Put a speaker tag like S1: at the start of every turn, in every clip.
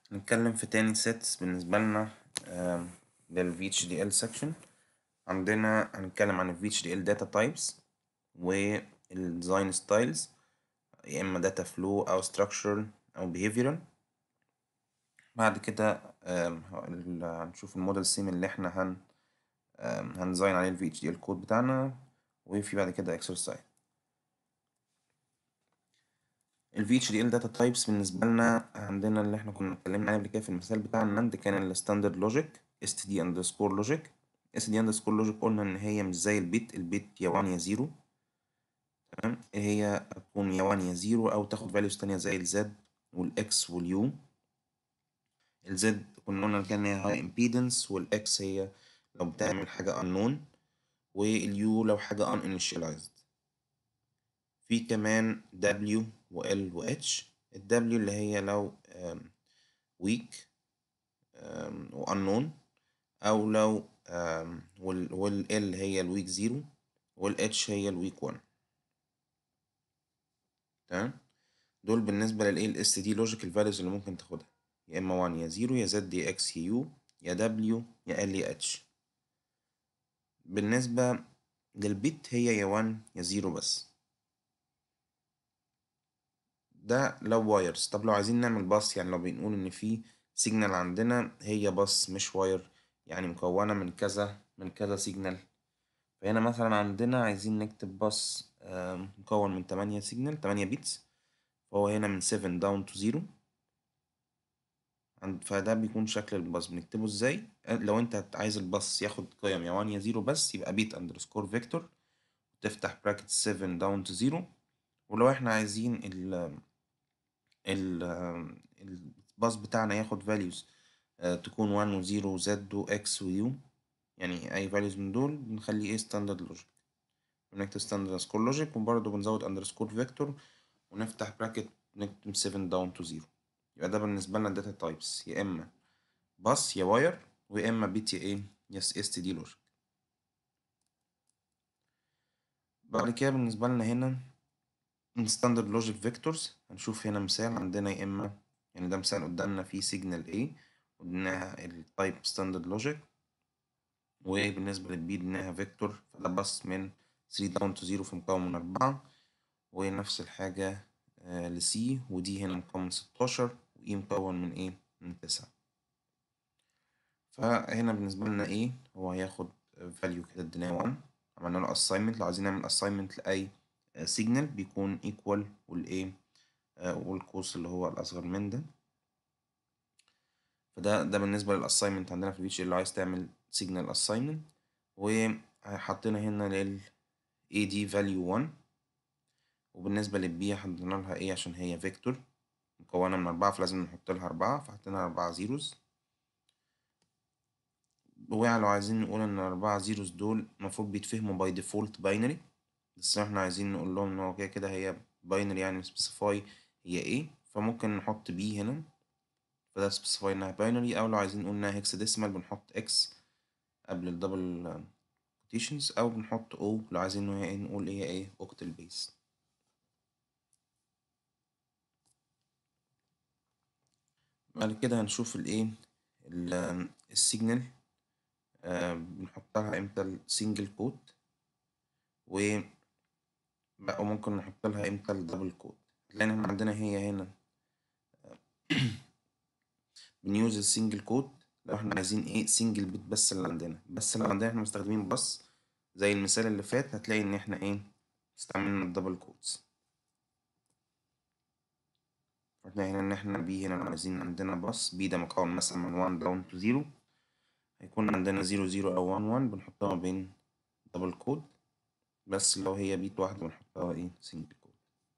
S1: هنتكلم في تاني سيتس بالنسبة لنا آم، لل VHDL section عندنا هنتكلم عن ال VHDL data types وال design styles يا إما data flow أو structural أو behavioral بعد كده آم، ال- هنشوف الموديل سيم اللي احنا هن آم، هنديزاين عليه ال VHDL كود بتاعنا وفي بعد كده exercise ال VHDL data types بالنسبة لنا عندنا اللي احنا كنا اتكلمنا عليه قبل كده في المثال بتاع النند كان ال standard logic std underscore logic std underscore logic قلنا إن هي مش زي البيت البيت يا 1 يا 0 تمام هي هتكون يا 1 يا 0 أو تاخد values تانية زي ال z وال x وال u ال z كنا قلنا كان هي high impedance وال x هي لو بتعمل حاجة unknown وال u لو حاجة uninitialized في كمان W و L و H ال W اللي هي لو um, weak um, و unknown أو لو um, وال, وال L هي ال weak zero وال H هي ال weak one تمام دول بالنسبة لل ال STD logical values اللي ممكن تاخدها يا إما 1 يا 0 يا Z يا X يا U يا W يا L يا H بالنسبة للبيت هي يا 1 يا 0 بس ده لو وايرز طب لو عايزين نعمل باص يعني لو بنقول ان في سيجنال عندنا هي باص مش واير يعني مكونة من كذا من كذا سيجنال فهنا مثلا عندنا عايزين نكتب باص آم، مكون من تمانية سيجنال تمانية بيتس فهو هنا من 7 داون تو زيرو عند فده بيكون شكل الباص بنكتبه ازاي لو انت عايز الباص ياخد قيم يا 1 يا 0 بس يبقى بيت اندرسكور فيكتور تفتح براكت 7 داون تو زيرو ولو احنا عايزين ال ال الباص بتاعنا ياخد values آه، تكون 1 و 0 و z و x و u يعني أي values من دول بنخليه ايه standard logic بنكتب standard underscore logic وبرضه بنزود underscore vector ونفتح bracket نكتب 7 down to 0 يبقى ده بالنسبة لنا data types يا إما باص يا واير ويا إما بي تي ايه يا std logic بعد كده بالنسبة لنا هنا standard logic vectors هنشوف هنا مثال عندنا يا إما يعني ده مثال قدامنا فيه signal A واديناها التايب standard logic وبالنسبة للبي اديناها فيكتور فده بس من 3 down to 0 في مكون من أربعة ونفس الحاجة آه، لسي ودي هنا مكون من 16 وإي مكون من إيه؟ من تسعة فهنا بالنسبة لنا إيه هو هياخد value كده اديناه 1 عملنا له assignment لو عايزين نعمل assignment لأي سيجنال بيكون equal والإيه آه، والقوس اللي هو الأصغر من ده فده ده بالنسبة للأساينمنت عندنا في البيتش اللي عايز تعمل سيجنال assignment وحطينا هنا لل AD value 1 وبالنسبة للبي حطينا لها ايه عشان هي فيكتور مكونة من أربعة فلازم نحط لها أربعة فحطينا أربعة زيروز ولو عايزين نقول إن الأربعة زيروز دول المفروض بيتفهموا باي ديفولت باينري بس احنا عايزين نقول لهم إن هو كده كده هي باينري يعني سبيسيفاي هي ايه فممكن نحط بي هنا فده سبيسيفاي إنها باينري أو لو عايزين نقول إنها هيكس ديسمال بنحط إكس قبل الدبل كوتيشنز أو بنحط أو لو عايزين إن هي نقول هي ايه أوكتل بيس بعد كده هنشوف الايه ال- السيجنال آه، بنحط لها امتى السنجل كود و بقى ممكن نحط لها امتى الدبل كود لان احنا عندنا هي هنا بنيوز السنجل كود لو احنا عايزين ايه سنجل بيت بس اللي عندنا بس اللي عندنا احنا مستخدمين بس زي المثال اللي فات هتلاقي ان احنا ايه استعملنا الدبل كودز هتلاقي هنا ان احنا بي هنا لو عايزين عندنا بس بي ده مكون مثلا من 1 داون تو 0 هيكون عندنا 0 0 او 1 1 بنحطها ما بين دبل كود بس لو هي بيت واحدة بنحطها ايه سنجل كود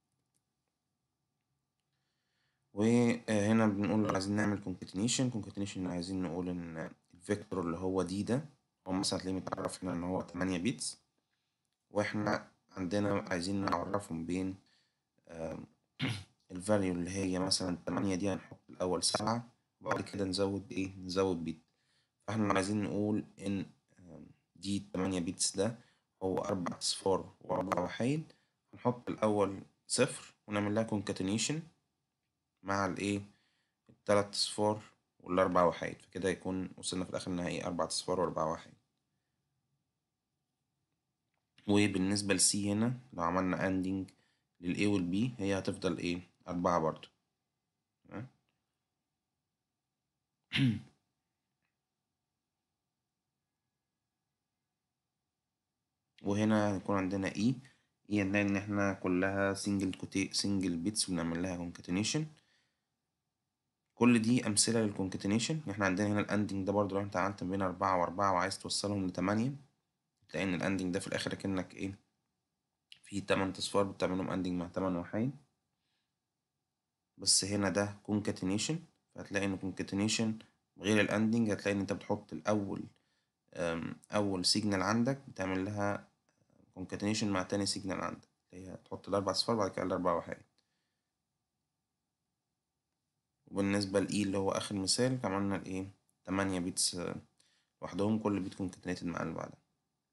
S1: وهنا بنقول عايزين نعمل concatenation concatenation عايزين نقول ان الفيكتور اللي هو دي ده هو مثلا هتلاقيه متعرف هنا ان هو 8 بيتس واحنا عندنا عايزين نعرفهم بين الفاليو اللي هي مثلا 8 دي هنحط الأول سبعة وبعد كده نزود ايه نزود بيت فاحنا عايزين نقول ان آم، دي 8 بيتس ده هو أربع أصفار وأربع وحيد هنحط الأول صفر ونعمل لها concatenation مع الايه والتلات أصفار والأربع وحيد فكده يكون وصلنا في الآخر النهائي أربع أصفار وأربع وحيد وبالنسبة لسي هنا لو عملنا اندنج للA والB هي هتفضل ايه أربعة برضو تمام وهنا هيكون عندنا E E هنلاقي إن احنا كلها سنجل كوتي سنجل بيتس وبنعمل لها concatenation كل دي أمثلة للكونكاتينيشن احنا عندنا هنا الأندنج ده برضو لو انت عملت بين أربعة وأربعة وعايز توصلهم لتمانية تلاقي إن الأندنج ده في الآخر أكنك ايه في تمن أصفار بتعملهم أندنج مع تمن وحيد بس هنا ده concatenation فهتلاقي إن concatenation غير الأندنج هتلاقي إن أنت بتحط الأول أول سيجنال عندك بتعمل لها concatenation مع تاني سيجنال عندك اللي هي تحط الأربع أصفار بعد كده الأربع وحيد وبالنسبة لإي اللي هو آخر مثال عملنا الإيه تمانية بيتس لوحدهم كل بيت concatenated مع اللي بعدها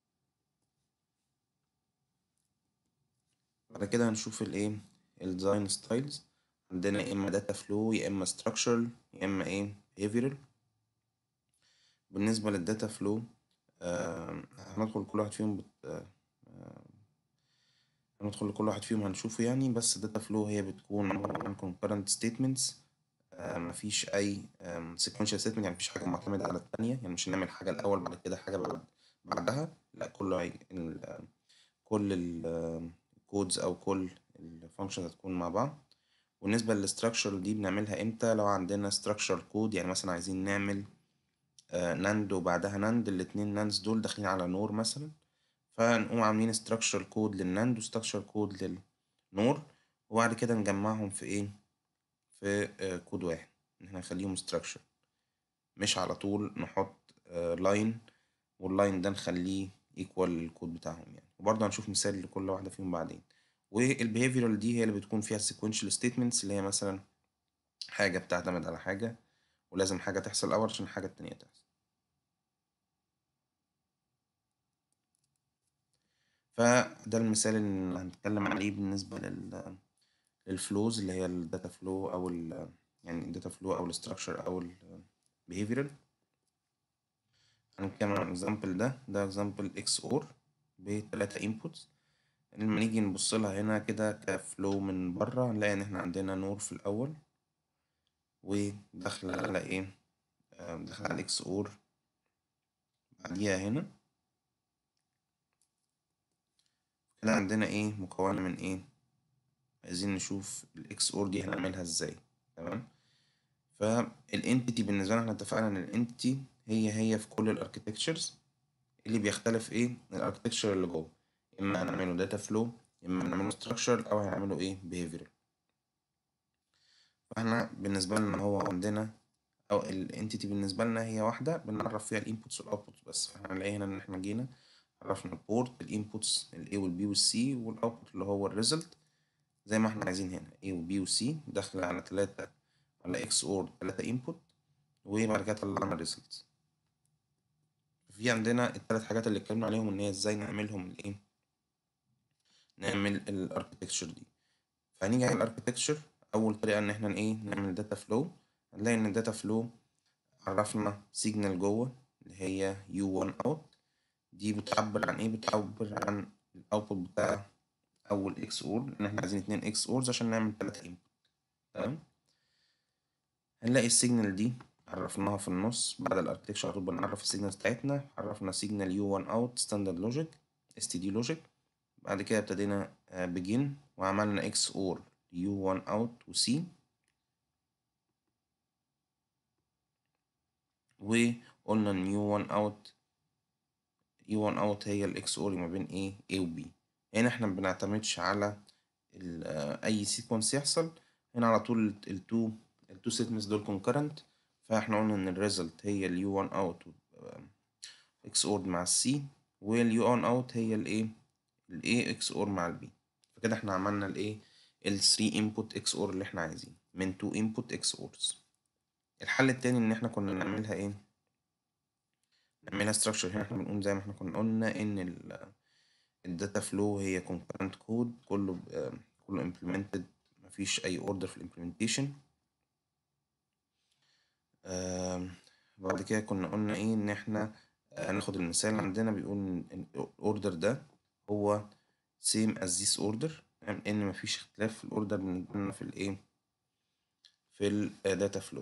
S1: بعد كده هنشوف الإيه الديزاين ستايلز عندنا يا إما داتا فلو يا إما structural يا إما إيه behavioral بالنسبة للداتا فلو آه هندخل كل واحد فيهم بت... آه هندخل لكل واحد فيهم هنشوفه يعني بس الداتا فلو هي بتكون عبارة عن concurrent statements آه مفيش أي sequential statement يعني مفيش حاجة معتمدة على التانية يعني مش هنعمل حاجة الأول بعد كده حاجة بعد بعدها لأ كله هي... ال... كل الكودز أو كل الفانكشنز هتكون مع بعض بالنسبة للستراكشر دي بنعملها امتى لو عندنا structure كود يعني مثلا عايزين نعمل ناند وبعدها ناند الاتنين ناندز دول داخلين على نور مثلا فنقوم عاملين structure كود للناند وستراكشر كود للنور وبعد كده نجمعهم في ايه في كود واحد ان احنا نخليهم structure مش على طول نحط لاين واللاين ده نخليه equal للكود بتاعهم يعني وبرضه هنشوف مثال لكل واحدة فيهم بعدين والبيهيفيرال دي هي اللي بتكون فيها sequential statements اللي هي مثلا حاجة بتعتمد على حاجة ولازم حاجة تحصل الأول عشان الحاجة التانية تحصل فده المثال اللي هنتكلم عليه بالنسبة لل للفلوز اللي هي الداتا فلو أو ال يعني الداتا فلو أو الستراكشر أو البيهيفيرال هنتكلم عن الإكزامبل ده ده إكزامبل إكس أور بتلاتة إنبوتس لما نيجي نبص لها هنا كده كفلو من بره هنلاقي إن إحنا عندنا نور في الأول وداخلة على إيه داخلة على إكس أور بعديها هنا كده عندنا إيه مكونة من إيه عايزين نشوف الإكس أور دي هنعملها إزاي تمام فالإنتيتي بالنسبة لنا إحنا اتفقنا إن الإنتيتي هي هي في كل الأركتكتشرز اللي بيختلف إيه الأركتكتشر اللي جوه إما هنعمله داتا فلو إما هنعمله ستراكشر أو هنعمله إيه behavioral فاحنا بالنسبة لنا هو عندنا أو الانتيتي بالنسبة لنا هي واحدة بنعرف فيها الانبوتس والاوتبوتس بس فاحنا هنلاقي هنا إن احنا جينا عرفنا البورت الانبوتس ال A وال B وال C والاوتبوت اللي هو الريزلت زي ما احنا عايزين هنا A و B و C داخلة على تلاتة على X OR تلاتة انبوت وبعد كده طلعنا الريزلت في عندنا التلات حاجات اللي اتكلمنا عليهم إن هي ازاي نعملهم الإيه نعمل الاركتكتشر دي فهنيجي على الاركتكتشر اول طريقه ان احنا ايه نعمل داتا فلو هنلاقي ان الداتا فلو عرفنا سيجنال جوه اللي هي U1 out دي بتعبر عن ايه بتعبر عن الاوتبوت بتاع اول اكس اور ان احنا عايزين اتنين اكس اورز عشان نعمل تلاتة انبوت تمام هنلاقي السيجنال دي عرفناها في النص بعد الاركتكشر على طول بنعرف السيجنالز بتاعتنا عرفنا سيجنال U1 out ستاندرد لوجيك std لوجيك بعد كده ابتدينا begin وعملنا اكس اور U1 out و C وقلنا إن U1 out U1 out هي ال XOR ما بين إيه A و B هنا إحنا مبنعتمدش على أي سيكونس يحصل هنا على طول ال two ال two statements دول concurrent فإحنا قلنا إن ال result هي ال U1 out XOR مع ال C وال U1 out هي ال A ال A XOR مع ال B فكده إحنا عملنا ال A ال 3 input XOR اللي احنا عايزينه من 2 input XORs الحل التاني ان احنا كنا نعملها ايه نعملها structure هنا احنا بنقول زي ما احنا كنا قلنا ان ال الداتا فلو هي concurrent code كله كله implemented مفيش اي order في الامبلمنتيشن آم، بعد كده كنا قلنا ايه ان احنا هناخد المثال عندنا بيقول ان الاوردر ده هو same as this order تمام؟ ان مفيش اختلاف في الاوردر بالنسبه لنا في الايه في الداتا فلو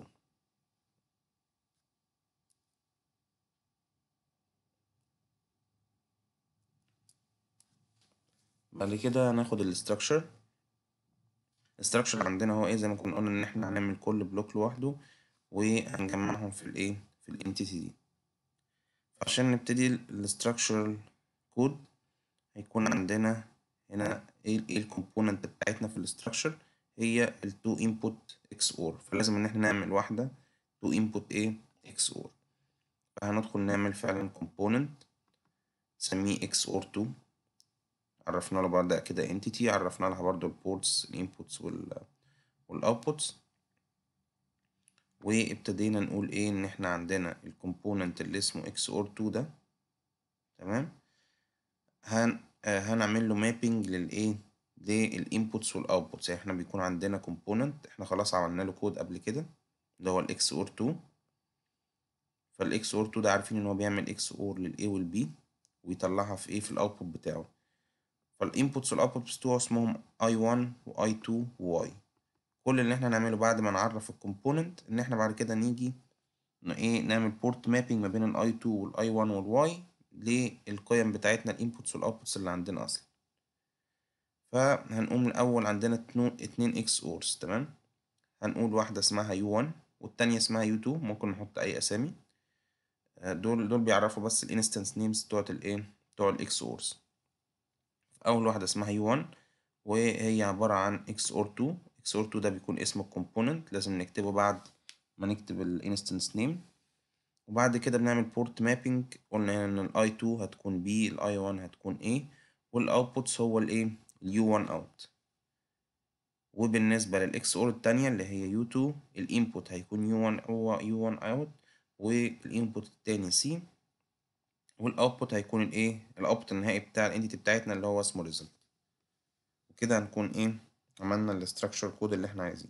S1: بعد كده هناخد الاستراكشر الاستراكشر عندنا هو ايه زي ما كنا قلنا ان احنا هنعمل كل بلوك لوحده وهنجمعهم في الايه في الانتيتي دي عشان نبتدي الاستراكشر كود هيكون عندنا هنا ايه ايه الكومبوننت بتاعتنا في الاستراكشر هي التو انبوت اكس اور فلازم ان احنا نعمل واحده تو انبوت ايه اكس اور فهندخل نعمل فعلا كومبوننت نسميه اكس اور 2 عرفنا له بعد كده entity عرفنا لها برضو البورتس الانبوتس وال والاوتبوتس وابتدينا نقول ايه ان احنا عندنا الكومبوننت اللي اسمه اكس اور 2 ده تمام هن آه هنعمل له مابينج للايه للانبوتس والاوتبوتس يعني احنا بيكون عندنا كومبوننت احنا خلاص عملنا له كود قبل كده اللي هو الاكس اور 2 فالاكس اور 2 ده عارفين ان هو بيعمل اكس اور للاي والبي ويطلعها في ايه في الاوتبوت بتاعه فالانبوتس والاوتبوتس بتوعه اسمهم i1 واي2 وy كل اللي احنا نعمله بعد ما نعرف الكومبوننت ان احنا بعد كده نيجي ايه نعمل بورت مابينج ما بين الاي 2 والاي 1 والواي للقيم بتاعتنا الانبوتس والاوتبوتس اللي عندنا اصلا فهنقوم الاول عندنا اتنين اكس اورز تمام هنقول واحده اسمها يو 1 والتانية اسمها يو 2 ممكن نحط اي اسامي دول دول بيعرفوا بس الانستنس نيمز بتوعت الايه بتوع الاكس اورز اول واحده اسمها يو 1 وهي عباره عن اكس اور 2 اكس اور 2 ده بيكون اسم الكومبوننت لازم نكتبه بعد ما نكتب الانستنس نيم وبعد كده بنعمل بورت مابينج قلنا ان الاي 2 هتكون بي الاي 1 هتكون ايه والاوتبوتس هو الايه اليو 1 اوت وبالنسبه للاكس اور التانية اللي هي يو 2 الانبوت هيكون يو 1 هو يو 1 اوت والانبوت التاني سي والاوتبوت هيكون الايه الاوتبوت النهائي بتاع الانتيتي بتاعتنا اللي هو اسمه ريزلت وكده هنكون ايه عملنا الاستراكشر كود اللي احنا عايزينه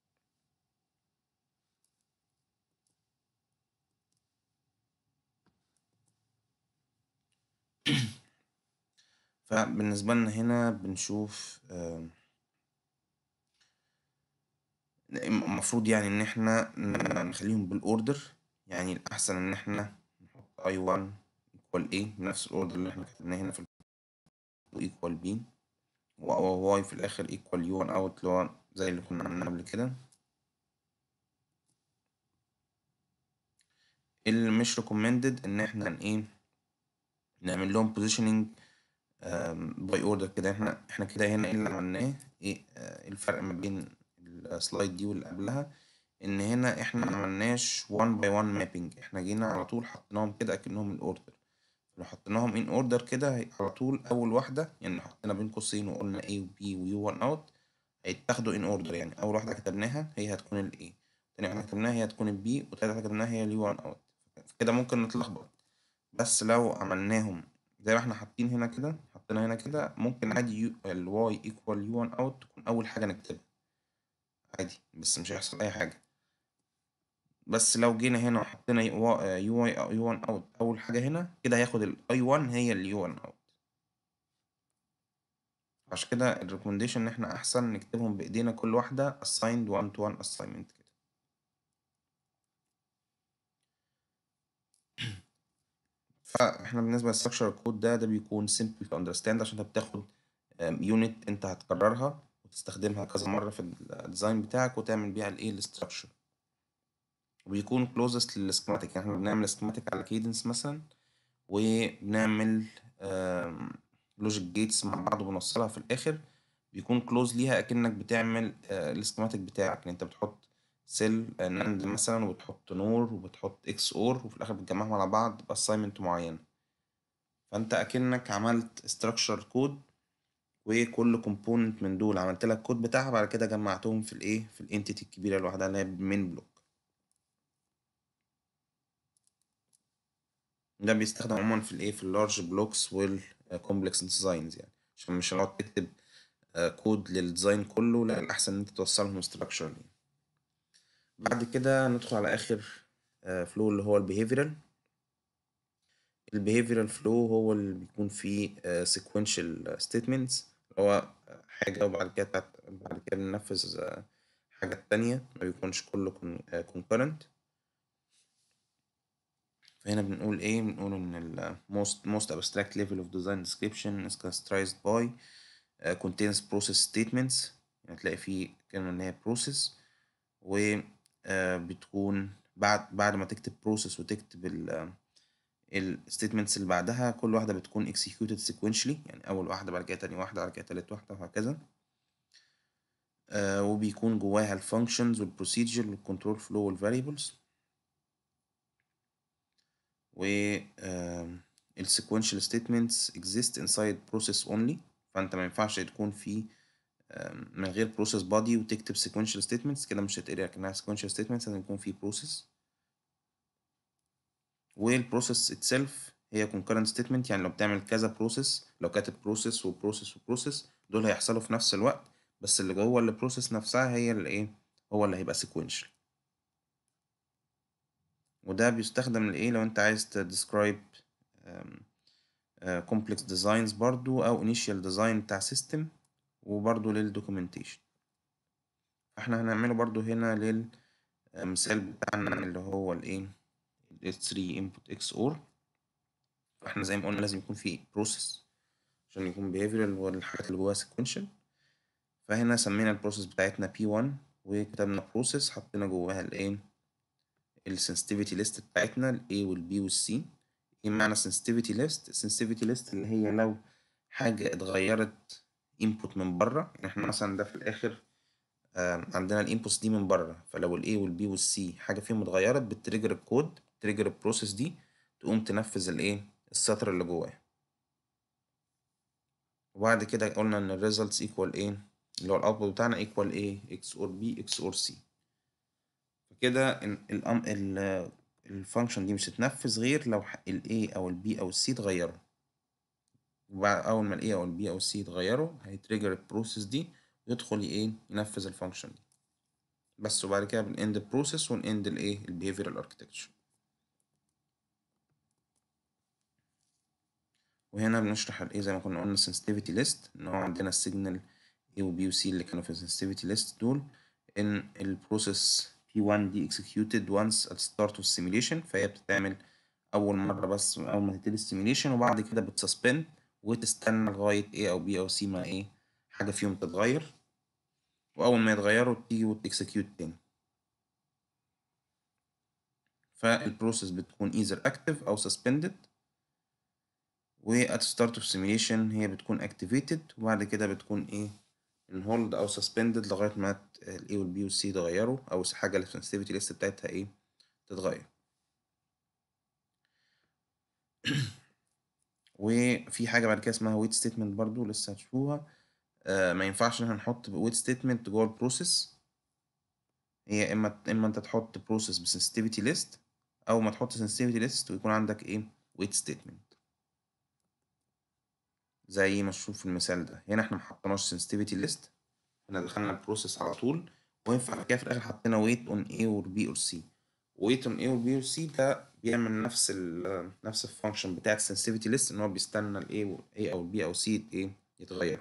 S1: فبالنسبة لنا هنا بنشوف المفروض يعني ان احنا نخليهم بالاوردر يعني الاحسن ان احنا نحط اي 1 equal a نفس الاوردر اللي احنا كتبناه هنا في equal b و y في الاخر equal u1 out اللي هو زي اللي كنا عاملينه قبل كده اللي مش recommended ان احنا ايه نعمل لهم positioning باي اوردر كده احنا احنا كده هنا ايه اللي عملناه ايه الفرق ما بين السلايد دي واللي قبلها ان هنا احنا ما عملناش 1 باي 1 مابينج احنا جينا على طول حطيناهم كده اكنهم الاوردر لو حطيناهم ان اوردر كده على طول اول واحده يعني حطينا بين قوسين وقلنا A و B و U1 اوت هيتاخدوا ان اوردر يعني اول واحده كتبناها هي هتكون ال A تاني واحده كتبناها هي هتكون ال B وتالت واحده كتبناها هي ال U1 اوت كده ممكن نتلخبط بس لو عملناهم زي ما احنا حاطين هنا كده حطينا هنا كده ممكن عادي يو ال y equal u1 out تكون أول حاجة نكتبها عادي بس مش هيحصل أي حاجة بس لو جينا هنا وحطينا u y u1 out أول حاجة هنا كده هياخد ال i1 هي ال u1 out عشان كده ال recommendation إن احنا أحسن نكتبهم بإيدينا كل واحدة assigned one to one assignment كده فاحنا بالنسبه للستراكشر كود ده ده بيكون simple to understand عشان انت بتاخد يونت انت هتكررها وتستخدمها كذا مره في الديزاين بتاعك وتعمل بيها الايه الاستراكشر وبيكون closest للسكيماتيك يعني احنا بنعمل سكيماتيك على كيدنس مثلا وبنعمل لوجيك جيتس مع بعض وبنوصلها في الاخر بيكون كلوز ليها اكنك بتعمل السكيماتيك بتاعك يعني انت بتحط سيل ناند مثلا وبتحط نور وبتحط اكس اور وفي الاخر بتجمعهم على بعض باساينمنت معين فانت اكنك عملت استراكشر كود وكل كومبوننت من دول عملت لك كود بتاعها بعد كده جمعتهم في الايه في الانتيتي الكبيره لوحدها اللي هي من بلوك ده بيستخدم عموما في الايه في اللارج بلوكس والكومبلكس ديزاينز يعني عشان مش هنقعد تكتب كود للديزاين كله لا الاحسن ان انت توصلهم ستراكشر بعد كده ندخل على آخر فلو اللي هو البيهيفيرال البيهيفيرال فلو هو اللي بيكون فيه sequential statements اللي هو حاجة وبعد كده بتاعت- بعد كده بننفذ آه، حاجة تانية ما بيكونش كله con- آه، concurrent فهنا بنقول ايه بنقول ان ال most most abstract level of design description is characterized by uh, contains process statements يعني تلاقي فيه كلمة ان هي process و آه، بتكون بعد بعد ما تكتب process وتكتب ال ال statements اللي بعدها كل واحدة بتكون executed sequentially يعني أول واحدة بعد كده تاني واحدة بعد كده تالت واحدة وهكذا آه وبيكون جواها ال functions وال procedure وال control flow وال variables و آم، ال sequential statements exist inside process only فأنت ما ينفعش تكون في آم، من غير process body وتكتب sequential statements كده مش هتقرا كأنها sequential statements لازم يكون في process والبروسيس itself هي concurrent statement يعني لو بتعمل كذا process لو كاتب process وبروسيس وبروسيس دول هيحصلوا في نفس الوقت بس اللي جوه البروسيس نفسها هي اللي ايه هو اللي هيبقى sequential وده بيستخدم لإيه لو أنت عايز ت describe um, uh, complex designs برضو أو initial design بتاع system وبرضو للdocumentation فاحنا هنعمله برضو هنا للمثال بتاعنا اللي هو الإيه ال 3 input XOR فاحنا زي ما قلنا لازم يكون في process عشان يكون behavioral والحاجات اللي جواها sequential فهنا سمينا البروسيس بتاعتنا P1 وكتبنا process حطينا جواها الايه ال sensitivity list بتاعتنا ال A وال B وال C ايه معنى sensitivity list sensitivity list اللي هي لو حاجة اتغيرت input من بره يعني احنا مثلا ده في الآخر آم، عندنا الانبوتس دي من بره فلو ال A وال B وال C حاجة فيهم اتغيرت بتريجر الكود بتريجر البروسيس دي تقوم تنفذ الايه السطر اللي جواه وبعد كده قلنا ان ال results equal ايه اللي هو الاوتبوت بتاعنا equal ايه x or b x or c فكده ال ال ال الفانكشن دي مش هتنفذ غير لو ح- ال a او ال b او ال c اتغيروا وبعد اول ما ال a او ال b او ال c اتغيروا هيتريجر البروسيس دي يدخل ايه ينفذ الفانكشن دي بس وبعد كده بنend البروسيس ونend الايه ال behavioral architecture وهنا بنشرح الايه زي ما كنا قلنا sensitivity list ان هو عندنا السيجنال A و B و C اللي كانوا في ال sensitivity list دول ان ال process P1 دي executed once at start of simulation فهي بتتعمل أول مرة بس أول ما تبتدي السيميليشن وبعد كده بتسسبند وتستنى لغاية A أو B أو C ما إيه حاجة فيهم تتغير وأول ما يتغيروا تيجي وتكسكيوت تاني فالبروسيس بتكون either active أو suspended و at start of simulation هي بتكون activated وبعد كده بتكون ايه in hold أو suspended لغاية ما ت- ال A وال B وال C يتغيروا أو حاجة اللي في sensitivity list بتاعتها ايه تتغير وفي حاجة بعد كده اسمها wait statement برضو لسه هتشوفوها آه ما ينفعش ان احنا نحط wait statement جوه البروسيس هي اما اما انت تحط بروسيس بsensitivity list او ما تحط sensitivity list ويكون عندك ايه wait statement زي ما تشوف في المثال ده هنا احنا محطناش sensitivity list احنا دخلنا البروسيس على طول وينفع بعد كده في الاخر حطينا wait on A or B or C wait on A or B or C ده بيعمل نفس ال نفس الفانكشن بتاعت sensitivity list ان هو بيستنى ال A و- A او B او C ايه يتغير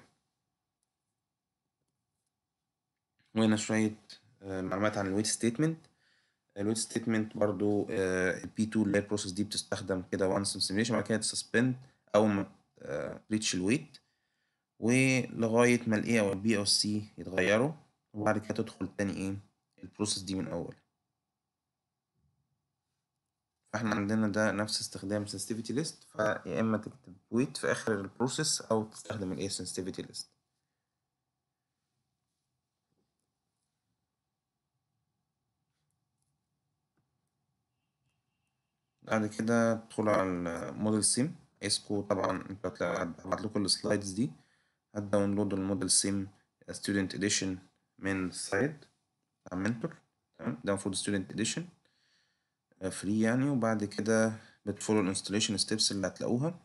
S1: وهنا شوية آه، معلومات عن الويت ستيتمنت الويت ستيتمنت برضو ال P2 اللي هي البروسيس دي بتستخدم كده once in simulation بعد كده تسسبند أول ما ريتش الويت ولغاية ما ال A أو ال B أو ال C يتغيروا وبعد كده تدخل تاني إيه البروسيس دي من أول فاحنا عندنا ده نفس استخدام sensitivity list فيا إما تكتب wait في آخر البروسيس أو تستخدم ال A sensitivity list بعد كده تدخلوا على الموديل سيم اسكو طبعا انت هتلاقي- هبعت لكم السلايدز دي هتداونلود الموديل سيم ستودنت اديشن من السايت بتاع منتور تمام ده المفروض ستودنت اديشن فري يعني وبعد كده بتفولو الانستليشن ستيبس اللي هتلاقوها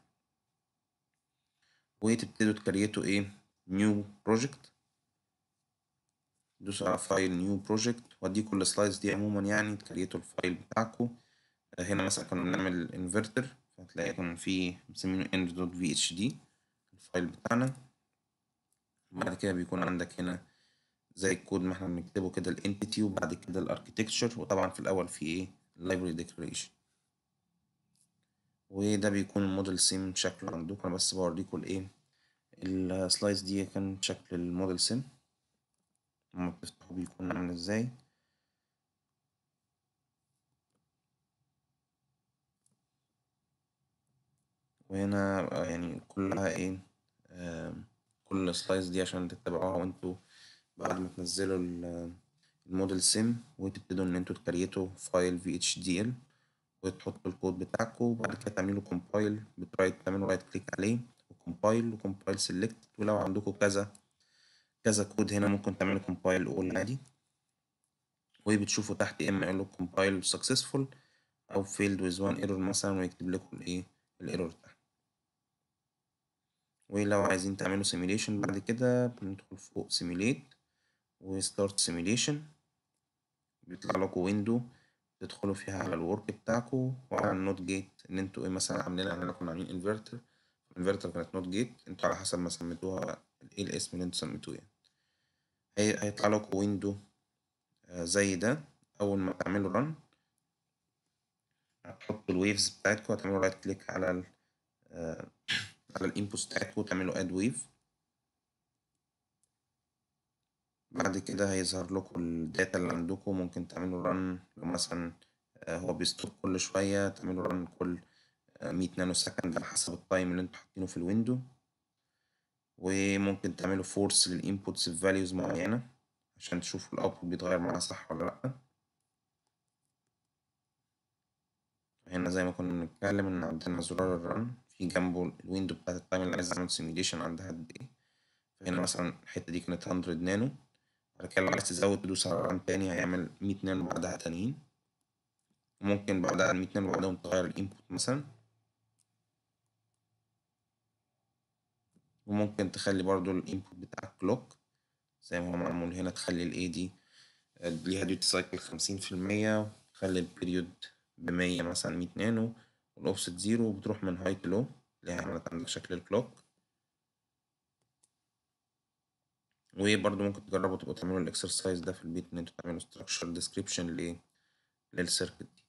S1: وتبتدوا تكريتوا ايه نيو بروجكت تدوسوا على فايل نيو بروجكت واديكوا السلايدز دي عموما يعني تكريتوا الفايل بتاعكوا هنا مثلا كنا بنعمل انفرتر هتلاقي كان في مسمينه end دوت في اتش دي الفايل بتاعنا بعد كده بيكون عندك هنا زي الكود ما احنا بنكتبه كده الانتيتي وبعد كده الاركتكتشر وطبعا في الاول في ايه اللايبرري ديكلاريشن وده بيكون الموديل سيم شكله عندكم انا بس بوريكم الايه السلايدز دي كان شكل الموديل سيم لما بتفتحوا بيكون عامل ازاي وهنا يعني كلها ايه آه كل السلايدز دي عشان تتبعوها وانتوا بعد ما تنزلوا الموديل سيم وتبتدوا ان انتوا تكريتوا فايل في اتش دي ال وتحطوا الكود بتاعكم وبعد كده تعملوا كومبايل بترايت تعملوا رايت كليك عليه وكومبايل وكومبايل سيلكت ولو عندكم كذا كذا كود هنا ممكن تعملوا كومبايل اول عادي وبتشوفوا تحت اما يقول لكم كومبايل سكسسفول او فيلد ويز وان ايرور مثلا ويكتب لكم الايه الايرور ده ولو عايزين تعملوا سيميليشن بعد كده بندخل فوق سيميليت وستارت سيميليشن بيطلع لكم ويندو تدخلوا فيها على الورك بتاعكم وعلى النوت جيت ان انتوا ايه مثلا عاملين احنا كنا عاملين انفرتر الانفرتر كانت نوت جيت انتوا على حسب ما سميتوها ايه الاسم اللي انتوا سميتوه يعني هي هيطلع لكم ويندو زي ده اول ما تعملوا رن هتحطوا الويفز بتاعتكم هتعملوا رايت كليك على ال على الانبوتس بتاعتكم وتعملوا اد ويف بعد كده هيظهر لكم الداتا اللي عندكم ممكن تعملوا رن لو مثلا هو بيستوب كل شوية تعملوا رن كل مية نانو سكند على حسب التايم اللي انتوا حاطينه في الويندو وممكن تعملوا فورس للانبوتس في فاليوز معينة عشان تشوفوا الاوتبوت بيتغير معاها صح ولا لأ هنا زي ما كنا بنتكلم ان عندنا زرار الرن في جنبه الويندو بتاعت التايم اللي عايز اعمل سيميليشن عندها قد ايه فهنا مثلا الحتة دي كانت 100 نانو بعد كده لو عايز تزود تدوس على رن تاني هيعمل 100 نانو بعدها تانيين وممكن بعدها ال 100 نانو بعدهم تغير الانبوت مثلا وممكن تخلي برضو الانبوت بتاعك كلوك زي ما هو معمول هنا تخلي الاي دي ليها ديوتي سايكل خمسين في المية تخلي البريود بمية مثلا مية نانو والأوفست زيرو وبتروح من هاي تو لو اللي هي عملت عندك شكل الكلوك وبرضه ممكن تجربوا تبقوا تعملوا الإكسرسايز ده في البيت إن انتوا تعملوا structure description ل للسيركت دي